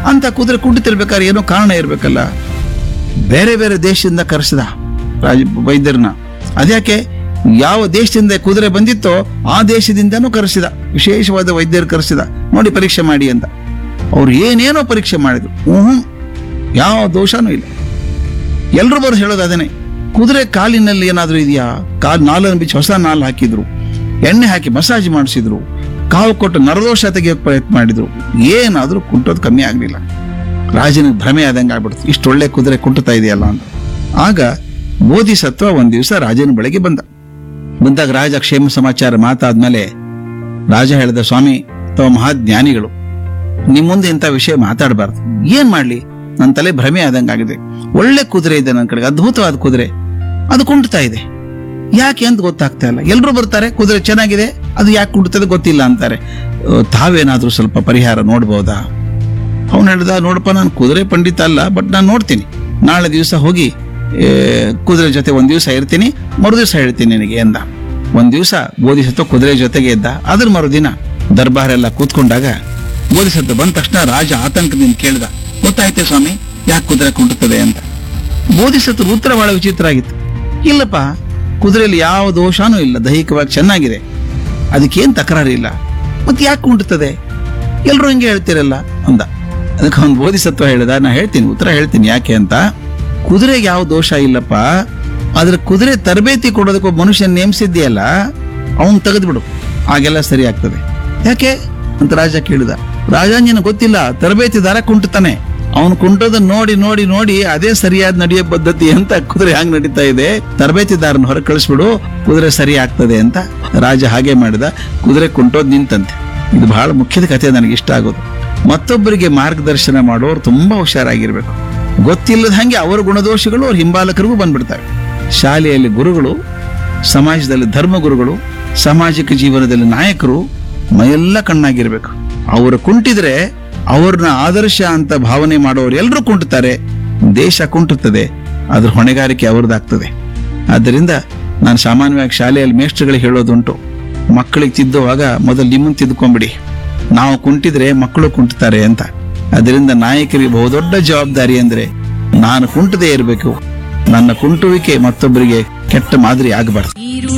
ಅಂತ ಕುದುರೆ ಕುಂಟಿತಿರ್ಬೇಕಾದ್ರೆ ಏನೋ ಕಾರಣ ಇರ್ಬೇಕಲ್ಲ ಬೇರೆ ಬೇರೆ ದೇಶದಿಂದ ಕರೆಸಿದ ರಾಜ ವೈದ್ಯರನ್ನ ಅದ್ಯಾಕೆ ಯಾವ ದೇಶದಿಂದ ಕುದುರೆ ಬಂದಿತ್ತೋ ಆ ದೇಶದಿಂದನೂ ಕರೆಸಿದ ವಿಶೇಷವಾದ ವೈದ್ಯರು ಕರೆಸಿದ ನೋಡಿ ಪರೀಕ್ಷೆ ಮಾಡಿ ಅಂತ ಅವ್ರು ಏನೇನೋ ಪರೀಕ್ಷೆ ಮಾಡಿದ್ರು ಹ್ಞೂ ಯಾವ ದೋಷನೂ ಇಲ್ಲ ಎಲ್ರು ಬರೋ ಹೇಳೋದು ಅದನ್ನೇ ಕುದುರೆ ಕಾಲಿನಲ್ಲಿ ಏನಾದ್ರೂ ಇದೆಯಾ ಕಾಲ್ ನಾಲನ್ನು ಬಿಚ್ಚಿ ಹೊಸ ನಾಲ್ ಹಾಕಿದ್ರು ಎಣ್ಣೆ ಹಾಕಿ ಮಸಾಜ್ ಮಾಡಿಸಿದ್ರು ಕಾವು ಕೊಟ್ಟು ನರದೋಷ ತೆಗೆಯೋಕೆ ಪ್ರಯತ್ನ ಮಾಡಿದ್ರು ಏನಾದ್ರೂ ಕುಂಟೋದು ಕಮ್ಮಿ ಆಗ್ಲಿಲ್ಲ ರಾಜನಿಗೆ ಭ್ರಮೆ ಆದಂಗೆ ಆಗ್ಬಿಡ್ತು ಇಷ್ಟು ಒಳ್ಳೆ ಕುದುರೆ ಕುಂಟುತ್ತಾ ಇದೆಯಲ್ಲ ಅಂತ ಆಗ ಬೋಧಿಸತ್ವ ಒಂದ್ ದಿವಸ ರಾಜನ ಬಳಿಗೆ ಬಂದ ಬಂದಾಗ ರಾಜ ಕ್ಷೇಮ ಸಮಾಚಾರ ಮಾತಾದ್ಮೇಲೆ ರಾಜ ಹೇಳಿದ ಸ್ವಾಮಿ ತಾವು ಮಹಾಜ್ಞಾನಿಗಳು ನಿಮ್ ಮುಂದೆ ಇಂಥ ವಿಷಯ ಮಾತಾಡಬಾರ್ದು ಏನ್ ಮಾಡ್ಲಿ ನನ್ನ ತಲೆ ಭ್ರಮೆ ಆದಂಗಾಗಿದೆ ಒಳ್ಳೆ ಕುದುರೆ ಇದೆ ನನ್ನ ಕಡೆಗೆ ಅದ್ಭುತವಾದ ಕುದುರೆ ಅದು ಕುಂಟ್ತಾ ಇದೆ ಯಾಕೆ ಅಂತ ಗೊತ್ತಾಗ್ತಾ ಇಲ್ಲ ಎಲ್ರು ಬರ್ತಾರೆ ಕುದುರೆ ಚೆನ್ನಾಗಿದೆ ಅದು ಯಾಕೆ ಕುಂಟುತ್ತದೆ ಗೊತ್ತಿಲ್ಲ ಅಂತಾರೆ ಅಹ್, ತಾವೇನಾದ್ರೂ ಸ್ವಲ್ಪ ಪರಿಹಾರ ನೋಡ್ಬೋದಾ ಅವನು ಹೇಳ್ದ ನೋಡಪ್ಪ ನಾನು ಕುದುರೆ ಪಂಡಿತ ಅಲ್ಲ ಬಟ್ ನಾನು ನೋಡ್ತೀನಿ ನಾಳೆ ದಿವಸ ಹೋಗಿ ಏ, ಕುದುರೆ ಜೊತೆ ಒಂದ್ ದಿವಸ ಇರ್ತೀನಿ ಮರು ದಿವಸ ಹೇಳ್ತೀನಿ ನಿನಗೆ ಎಂದ ಒಂದ್ ದಿವಸ ಬೋಧಿಸತ್ವ ಕುದುರೆ ಜೊತೆಗೆ ಇದ್ದ ಅದ್ರ ಮರುದಿನ ದರ್ಬಾರ್ ಎಲ್ಲ ಕೂತ್ಕೊಂಡಾಗ ಬೋಧಿಸತ್ವ ಬಂದ ತಕ್ಷಣ ರಾಜ ಆತಂಕದಿಂದ ಕೇಳಿದ ಗೊತ್ತಾಯ್ತೆ ಸ್ವಾಮಿ ಯಾಕೆ ಕುದುರೆ ಕುಂಟುತ್ತದೆ ಅಂತ ಬೋಧಿಸತ್ವ ಉತ್ತರ ಬಹಳ ವಿಚಿತ್ರ ಆಗಿತ್ತು ಇಲ್ಲಪ್ಪ ಕುದುರೆಯಲ್ಲಿ ಯಾವ ದೋಷನೂ ಇಲ್ಲ ದೈಹಿಕವಾಗಿ ಚೆನ್ನಾಗಿದೆ ಅದಕ್ಕೇನ್ ತಕರಾರು ಇಲ್ಲ ಮತ್ತೆ ಯಾಕೆ ಕುಂಟುತ್ತದೆ ಎಲ್ರು ಹಿಂಗೆ ಹೇಳ್ತಿರಲ್ಲ ಅಂದ ಅದಕ್ಕೆ ಅವ್ನು ಬೋಧಿಸತ್ವ ಹೇಳಿದ ನಾ ಹೇಳ್ತೀನಿ ಉತ್ತರ ಹೇಳ್ತೀನಿ ಯಾಕೆ ಅಂತ ಕುದುರೆಗೆ ಯಾವ ದೋಷ ಇಲ್ಲಪ್ಪ ಆದ್ರೆ ಕುದುರೆ ತರಬೇತಿ ಕೊಡೋದಕ್ಕೆ ಒಬ್ಬ ಮನುಷ್ಯನ ನೇಮಿಸಿದ್ಯಲ್ಲ ಅವನ್ ತೆಗೆದ್ಬಿಡು ಆಗೆಲ್ಲ ಸರಿ ಆಗ್ತದೆ ಯಾಕೆ ಅಂತ ರಾಜ ಕೇಳಿದ ರಾಜಾಂಜನ ಗೊತ್ತಿಲ್ಲ ತರಬೇತಿದಾರ ಕುಂಟುತ್ತಾನೆ ಅವನು ಕುಂಟೋದನ್ನ ನೋಡಿ ನೋಡಿ ನೋಡಿ ಅದೇ ಸರಿಯಾದ ನಡೆಯೋ ಪದ್ಧತಿ ಅಂತ ಕುದುರೆ ಹ್ಯಾಂಗ್ ನಡೀತಾ ಇದೆ ತರಬೇತಿದಾರನ ಹೊರ ಕಳಿಸ್ಬಿಡು ಕುದುರೆ ಸರಿ ಆಗ್ತದೆ ಅಂತ ರಾಜ ಹಾಗೆ ಮಾಡಿದ ಕುದುರೆ ಕುಂಟೋದ್ ನಿಂತಂತೆ ಇದು ಬಹಳ ಮುಖ್ಯದ ಕಥೆ ನನಗೆ ಇಷ್ಟ ಆಗೋದು ಮತ್ತೊಬ್ಬರಿಗೆ ಮಾರ್ಗದರ್ಶನ ಮಾಡೋರು ತುಂಬಾ ಹುಷಾರಾಗಿರ್ಬೇಕು ಗೊತ್ತಿಲ್ಲದ ಹಾಗೆ ಅವರ ಗುಣದೋಷಗಳು ಅವ್ರ ಹಿಂಬಾಲಕರಿಗೂ ಬಂದ್ಬಿಡ್ತವೆ ಶಾಲೆಯಲ್ಲಿ ಗುರುಗಳು ಸಮಾಜದಲ್ಲಿ ಧರ್ಮಗುರುಗಳು ಸಾಮಾಜಿಕ ಜೀವನದಲ್ಲಿ ನಾಯಕರು ಮೈಯೆಲ್ಲ ಕಣ್ಣಾಗಿರ್ಬೇಕು ಅವರು ಕುಂಟಿದ್ರೆ ಅವ್ರನ್ನ ಆದರ್ಶ ಅಂತ ಭಾವನೆ ಮಾಡೋರು ಎಲ್ಲರೂ ಕುಂಟುತ್ತಾರೆ ದೇಶ ಕುಂಟುತ್ತದೆ ಅದ್ರ ಹೊಣೆಗಾರಿಕೆ ಅವ್ರದ್ದಾಗ್ತದೆ ಆದ್ದರಿಂದ ನಾನು ಸಾಮಾನ್ಯವಾಗಿ ಶಾಲೆಯಲ್ಲಿ ಮೇಷ್ಟ್ರುಗಳಿಗೆ ಹೇಳೋದುಂಟು ಮಕ್ಕಳಿಗೆ ತಿದ್ದುವಾಗ ಮೊದಲು ನಿಮ್ಮನ್ನು ತಿದ್ಕೊಂಬಿಡಿ ನಾವು ಕುಂಟಿದ್ರೆ ಮಕ್ಕಳು ಕುಂಟುತ್ತಾರೆ ಅಂತ ಅದರಿಂದ ನಾಯಕರಿಗೆ ಬಹುದೊಡ್ಡ ಜವಾಬ್ದಾರಿ ಅಂದ್ರೆ ನಾನು ಕುಂಟದೇ ಇರಬೇಕು ನನ್ನ ಕುಂಟುವಿಕೆ ಮತ್ತೊಬ್ಬರಿಗೆ ಕೆಟ್ಟ ಮಾದರಿ ಆಗಬಾರ್ದು